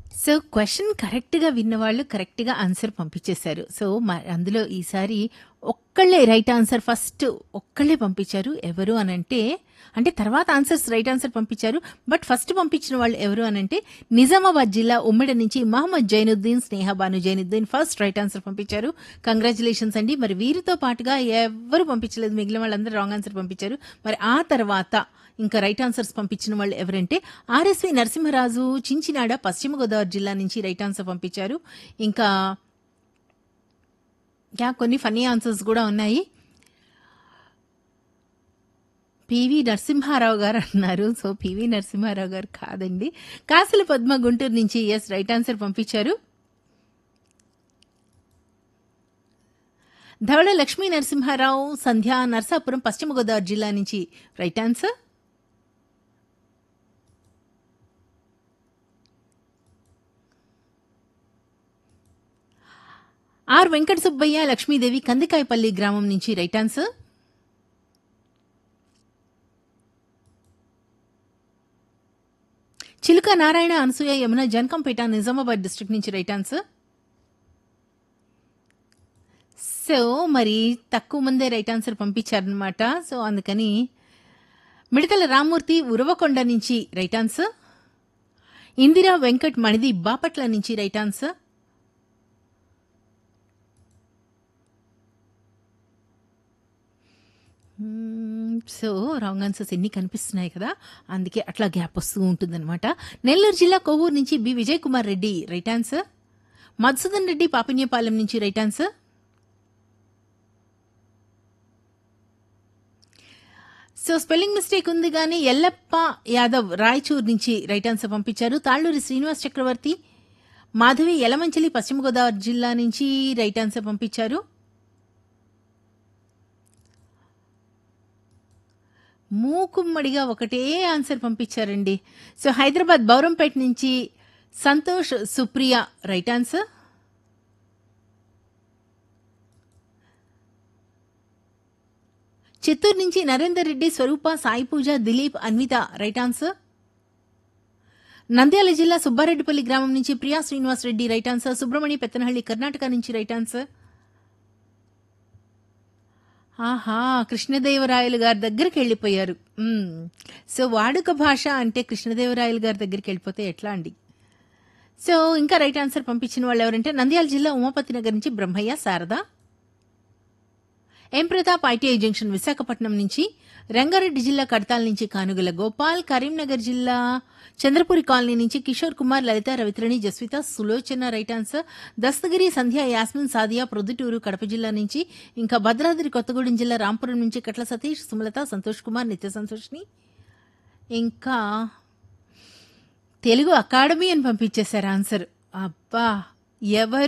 So question కరెక్ట్‌గా విన్నవాళ్ళు కరెక్ట్‌గా ఆన్సర్ పంపించేశారు. సో, మ అందులో ఈసారి ఒక్కళ్ళే రైట్ ఆన్సర్ ఫస్ట్ ఒక్కళ్ళే పంపించారు. ఎవరు అనంటే అంటే తర్వాత ఆన్సర్స్ రైట్ ఆన్సర్ పంపించారు. బట్ ఫస్ట్ పంపించిన వాళ్ళు ఎవరు అనంటే నిజామాబాద్ జిల్లా ఉమ్మడి నుంచి Mohammed Zainuddin, Sneha Banu Zainuddin first right answer పంపించారు. కంగ్రాచ్యులేషన్స్ అండి. మరి వీరితో పాటుగా ఎవ్వరు పంపించలేదు. మిగిలిన వాళ్ళందరూ రాంగ్ ఆన్సర్ పంపించారు. మరి ఆ తర్వాత ఇంకా రైట్ ఆన్సర్స్ పంపించిన వాళ్ళు ఎవరంటే ఆర్ఎస్వి నరసింహరాజు చించినాడ పశ్చిమ గోదావరి జిల్లా నుంచి రైట్ ఆన్సర్ పంపించారు. ఇంకా యాహ్! కొన్ని ఫన్నీ ఆన్సర్స్ కూడా ఉన్నాయి. పివి నరసింహారావు గారు అన్నారు. సో, పివి నరసింహారావు గారు కాదండి. కాసుల పద్మ గుంటూరు నుంచి యెస్ రైట్ ఆన్సర్ పంపించారు. ధవళ లక్ష్మీ నరసింహారావు, సంధ్య నరసాపురం పశ్చిమ గోదావరి జిల్లా నుంచి right answer. R Venkata Subbaiah, Lakshmidevi Kandikayapalli గ్రామం నుంచి right answer. Chiluka Narayana, Anasuya, Yamuna Janakampet Nizamabad district నుంచి రైట్ ఆన్సర్. సో, మరి తక్కువ మందే రైట్ ఆన్సర్ పంపించారనమాట. సో, అందుకని మిడతల రామ్మూర్తి ఉరవకొండ నుంచి రైట్ ఆన్సర్. ఇందిరా వెంకట్ మణిది బాపట్ల నుంచి right answer. Hmm. So, wrong answers ఎన్ని కనిపిస్తున్నాయి కదా! అందుకే అట్లా గ్యాప్ వస్తూ ఉంటుందనమాట. నెల్లూరు జిల్లా కొవ్వూరు నుంచి B Vijay Kumar Reddy right answer. Madhusudan Reddy Papinyapalem నుంచి right answer. So, spelling mistake ఉంది గానీ ఎల్లప్ప యాదవ్ రాయచూర్ నుంచి రైట్ ఆన్సర్ పంపించారు. తాళ్ళూరి శ్రీనివాస్ చక్రవర్తి, మాధవి యలమంచిలి పశ్చిమ గోదావరి జిల్లా నుంచి రైట్ ఆన్సర్ పంపించారు. మూకుమ్మడిగా ఒకటే ఆన్సర్ పంపించారండి. సో, హైదరాబాద్ బౌరంపేట నుంచి సంతోష్ సుప్రియ రైట్ ఆన్సర్. చిత్తూరు నుంచి నరేందర్ రెడ్డి, స్వరూప, సాయి పూజ, దిలీప్, అన్విత రైట్ ఆన్సర్. నంద్యాల జిల్లా సుబ్బారెడ్డిపల్లి గ్రామం నుంచి ప్రియా శ్రీనివాస్ రెడ్డి రైట్ ఆన్సర్. సుబ్రమణి పెత్తనహళ్లి కర్ణాటక నుంచి రైట్ ఆన్సర్. ఆహా! కృష్ణదేవరాయలు గారి దగ్గరికి వెళ్ళిపోయారు. హ్మ్. సో, వాడుక భాష అంటే కృష్ణదేవరాయలు గారి దగ్గరికి వెళ్ళిపోతే ఎట్లా అండి? సో, ఇంకా రైట్ ఆన్సర్ పంపించిన వాళ్ళు ఎవరంటే నంద్యాల జిల్లా ఉమాపతి నగర్ నుంచి Brahmaiah, Sarada. M Pratap ITI junction Visakhapatnam నుంచి, రంగారెడ్డి జిల్లా కడతాల్ నుంచి కానుగల గోపాల్, కరీంనగర్ జిల్లా చంద్రపురి కాలనీ నుంచి కిషోర్ కుమార్, లలిత, రవిత్రణి, జస్విత, సులోచన రైట్ ఆన్సర్. దస్తగిరి, సంధ్య, యాస్మిన్, సాదియా ప్రొద్దుటూరు కడప జిల్లా నుంచి, ఇంకా భద్రాద్రి కొత్తగూడెం జిల్లా రాంపురం నుంచి కట్ల సతీష్, సుమలత, సంతోష్ కుమార్, నిత్య సంతోష్ని ఇంకా తెలుగు అకాడమీ అని పంపించేశారు ఆన్సర్. అబ్బా! ఎవరు